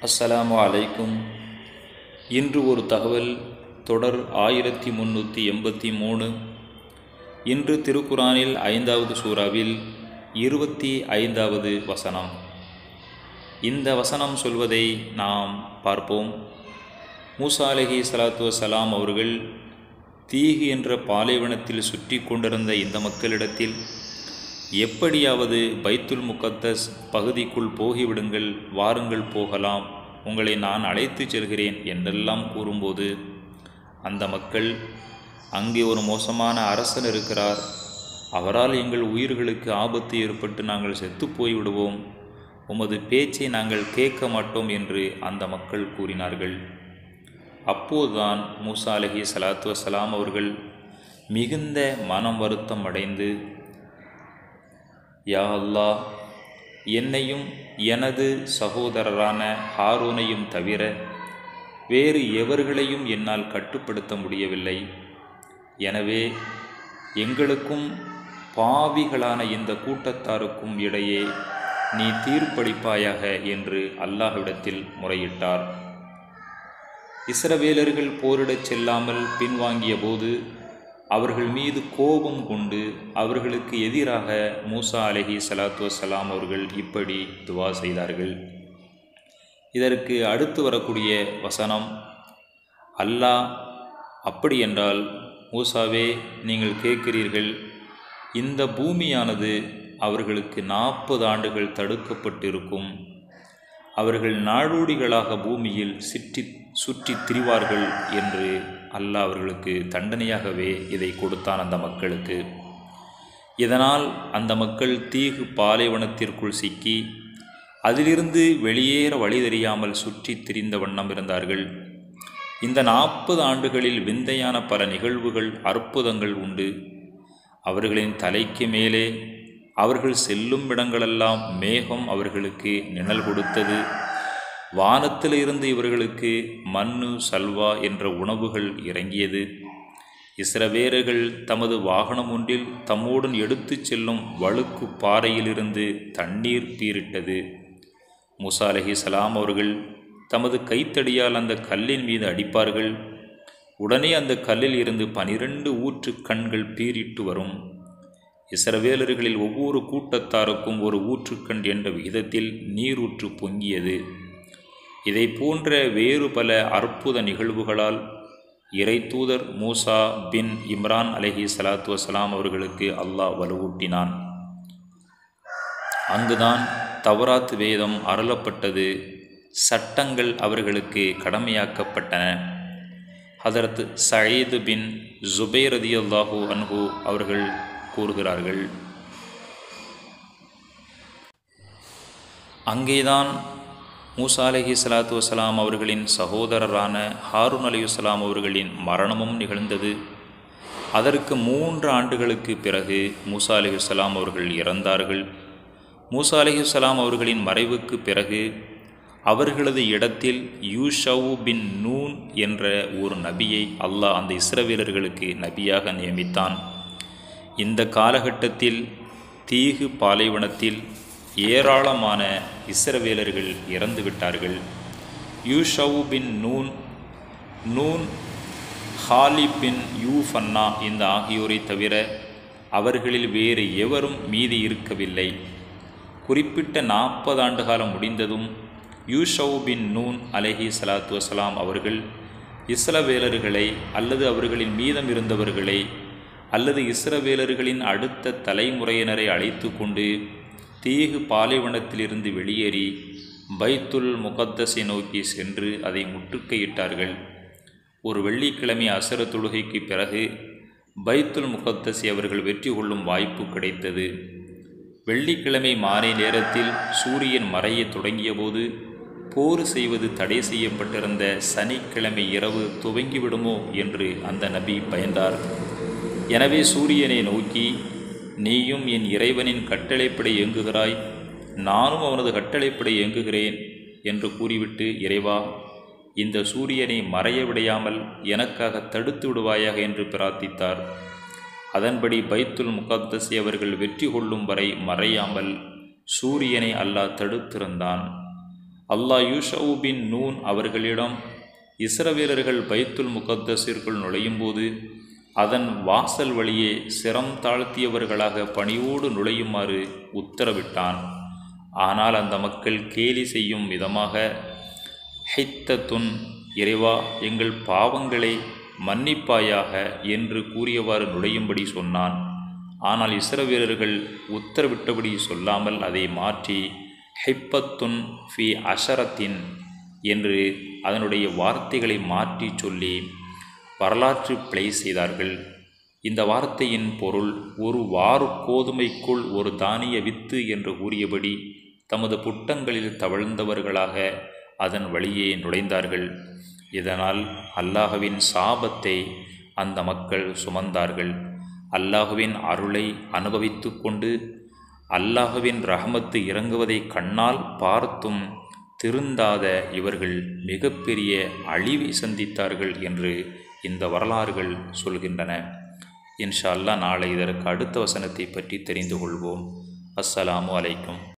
அஸ்ஸலாமு அலைக்கும் இன்று ஒரு தகவல் தொடர் ஆயிரத்தி முந்நூற்றி எண்பத்தி மூணு இன்று திருக்குரானில் ஐந்தாவது சூறாவில் இருபத்தி ஐந்தாவது வசனம் இந்த வசனம் சொல்வதை நாம் பார்ப்போம் மூசா அலஹி சலாத்து வசலாம் அவர்கள் தீகு என்ற பாலைவனத்தில் சுற்றி கொண்டிருந்த இந்த மக்களிடத்தில் எப்படியாவது பைத்துல் முகத்தஸ் பகுதிக்குள் போகிவிடுங்கள் வாருங்கள் போகலாம் உங்களை நான் அழைத்துச் செல்கிறேன் என்றெல்லாம் கூறும்போது அந்த மக்கள் அங்கே ஒரு மோசமான அரசன் இருக்கிறார் அவரால் எங்கள் உயிர்களுக்கு ஆபத்து ஏற்பட்டு நாங்கள் செத்து போய்விடுவோம் உமது பேச்சை நாங்கள் கேட்க மாட்டோம் என்று அந்த மக்கள் கூறினார்கள் அப்போதுதான் மூசா அலஹி சலாத்து வசலாம் அவர்கள் மிகுந்த மனம் வருத்தம் அடைந்து யா அல்லாஹ் என்னையும் எனது சகோதரரான ஹாரூனையும் தவிர வேறு எவர்களையும் என்னால் கட்டுப்படுத்த முடியவில்லை எனவே எங்களுக்கும் பாவிகளான இந்த கூட்டத்தாருக்கும் இடையே நீ தீர்ப்பளிப்பாயாக என்று அல்லாஹ்விடத்தில் முறையிட்டார் இஸ்ரவேலர்கள் போரிடச் செல்லாமல் பின்வாங்கிய போது அவர்கள் மீது கோபம் கொண்டு அவர்களுக்கு எதிராக மூசா அலஹி சலாத்து வசலாம் அவர்கள் இப்படி துவா செய்தார்கள் இதற்கு அடுத்து வரக்கூடிய வசனம் அல்லாஹ் அப்படி என்றால் மூசாவே நீங்கள் கேட்கிறீர்கள் இந்த பூமியானது அவர்களுக்கு நாற்பது ஆண்டுகள் தடுக்கப்பட்டிருக்கும் அவர்கள் நாடோடிகளாக பூமியில் சிற்றி சுற்றி திரிவார்கள் என்று அல்லாஹ் அவர்களுக்கு தண்டனையாகவே இதை கொடுத்தான் அந்த மக்களுக்கு இதனால் அந்த மக்கள் தீகு பாலைவனத்திற்குள் சிக்கி அதிலிருந்து வெளியேற வழி தெரியாமல் சுற்றி திரிந்த வண்ணம் இருந்தார்கள் இந்த நாற்பது ஆண்டுகளில் விந்தையான பல நிகழ்வுகள் அற்புதங்கள் உண்டு அவர்களின் தலைக்கு மேலே அவர்கள் செல்லும் இடங்களெல்லாம் மேகம் அவர்களுக்கு நிழல் கொடுத்தது வானத்தில் இருந்து இவர்களுக்கு மண்ணு சல்வா என்ற உணவுகள் இறங்கியது இஸ்ரவேரர்கள் தமது வாகனம் ஒன்றில் தம்முடன் எடுத்துச் செல்லும் வழுக்கு பாறையிலிருந்து தண்ணீர் பீரிட்டது முசா அலஹி சலாம் அவர்கள் தமது கைத்தடியால் அந்த கல்லின் மீது அடிப்பார்கள் உடனே அந்த கல்லில் இருந்து பனிரெண்டு ஊற்று கண்கள் பீரிட்டு வரும் இஸ்ரவேலர்களில் ஒவ்வொரு கூட்டத்தாருக்கும் ஒரு ஊற்றுக்கண் என்ற விகிதத்தில் நீரூற்று பொங்கியது இதை போன்ற வேறு பல அற்புத நிகழ்வுகளால் இறை தூதர் மூசா பின் இம்ரான் அலஹி சலாத்து வசலாம் அவர்களுக்கு அல்லாஹ் வலுவூட்டினான் அங்குதான் தவராத் வேதம் அருளப்பட்டது சட்டங்கள் அவர்களுக்கு கடமையாக்கப்பட்டன ஹதரத் சயீது பின் ஜுபைரதி அல்லாஹூ அன்ஹு அவர்கள் கூறுகிறார்கள் அங்கேதான் மூசா அலஹி சலாத்து வசலாம் அவர்களின் சகோதரரான ஹாரூன் அலியுசலாம் அவர்களின் மரணமும் நிகழ்ந்தது அதற்கு மூன்று ஆண்டுகளுக்கு பிறகு மூசா அலிஹுசலாம் அவர்கள் இறந்தார்கள் மூசா அலிஹுசலாம் அவர்களின் மறைவுக்கு பிறகு அவர்களது இடத்தில் யூஷவு பின் நூன் என்ற ஒரு நபியை அல்லாஹ் அந்த இஸ்ரவேலர்களுக்கு நபியாக நியமித்தான் இந்த காலகட்டத்தில் தீகு பாலைவனத்தில் ஏராளமான இஸ்ரவேலர்கள் இறந்து விட்டார்கள் யூஷவு பின் நூன் நூன் ஹாலி பின் யூஃபன்னா இந்த ஆகியோரை தவிர அவர்களில் வேறு எவரும் மீதி இருக்கவில்லை குறிப்பிட்ட நாற்பது ஆண்டு காலம் முடிந்ததும் யூஷவு பின் நூன் அலஹி சலாத்து வசலாம் அவர்கள் இஸ்ரவேலர்களை அல்லது அவர்களின் மீதம் இருந்தவர்களை அல்லது இஸ்ரவேலர்களின் அடுத்த தலைமுறையினரை அழைத்து கொண்டு தீகு பாலைவனத்திலிருந்து வெளியேறி பைத்துல் முகத்தஸை நோக்கி சென்று அதை முற்றுகையிட்டார்கள் ஒரு வெள்ளிக்கிழமை அசர தொழுகைக்கு பிறகு பைத்துல் முகத்தஸை அவர்கள் வெற்றி கொள்ளும் வாய்ப்பு கிடைத்தது வெள்ளிக்கிழமை மாலை நேரத்தில் சூரியன் மறைய தொடங்கியபோது போர் செய்வது தடை செய்யப்பட்டிருந்த சனிக்கிழமை இரவு துவங்கிவிடுமோ என்று அந்த நபி பயந்தார் எனவே சூரியனை நோக்கி நீயும் என் இறைவனின் கட்டளைப்படை இயங்குகிறாய் நானும் அவனது கட்டளைப்படை இயங்குகிறேன் என்று கூறிவிட்டு இறைவா இந்த சூரியனை மறைய விடையாமல் எனக்காக தடுத்து விடுவாயாக என்று பிரார்த்தித்தார் அதன்படி பைத்துல் முகத்தஸை அவர்கள் வெற்றி கொள்ளும் வரை மறையாமல் சூரியனை அல்லாஹ் தடுத்திருந்தான் அல்லாஹ் யூஷவு பின் நூன் அவர்களிடம் இஸ்ரவேலர்கள் பைத்துல் முகத்தஸிற்குள் நுழையும்போது அதன் வாசல் வழியே சிரம் தாழ்த்தியவர்களாக பணியோடு நுழையுமாறு உத்தரவிட்டான் ஆனால் அந்த மக்கள் கேலி செய்யும் விதமாக ஹைத்தத்துன் இறைவா எங்கள் பாவங்களை மன்னிப்பாயாக என்று கூறியவாறு நுழையும்படி சொன்னான் ஆனால் இஸ்ரவேலர்கள் உத்தரவிட்டபடி சொல்லாமல் அதை மாற்றி ஹிப்பத்துன் ஃபி அஷரத்தின் என்று அதனுடைய வார்த்தைகளை மாற்றி சொல்லி வரலாற்று பிழை செய்தார்கள் இந்த வார்த்தையின் பொருள் ஒரு வாறு கோதுமைக்குள் ஒரு தானிய வித்து என்று கூறியபடி தமது புட்டங்களில் தவழ்ந்தவர்களாக அதன் வழியே நுழைந்தார்கள் இதனால் அல்லாஹுவின் சாபத்தை அந்த மக்கள் சுமந்தார்கள் அல்லாஹுவின் அருளை அனுபவித்து கொண்டு அல்லாஹுவின் ரஹமத்து இறங்குவதை கண்ணால் பார்த்தும் திருந்தாத இவர்கள் மிகப்பெரிய அழிவை சந்தித்தார்கள் என்று இந்த வரலாறுகள் சொல்கின்றன இன்ஷா அல்லாஹ் நாளை இதற்கு அடுத்த வசனத்தை பற்றி தெரிந்து கொள்வோம் அஸ்ஸலாமு அலைக்கும்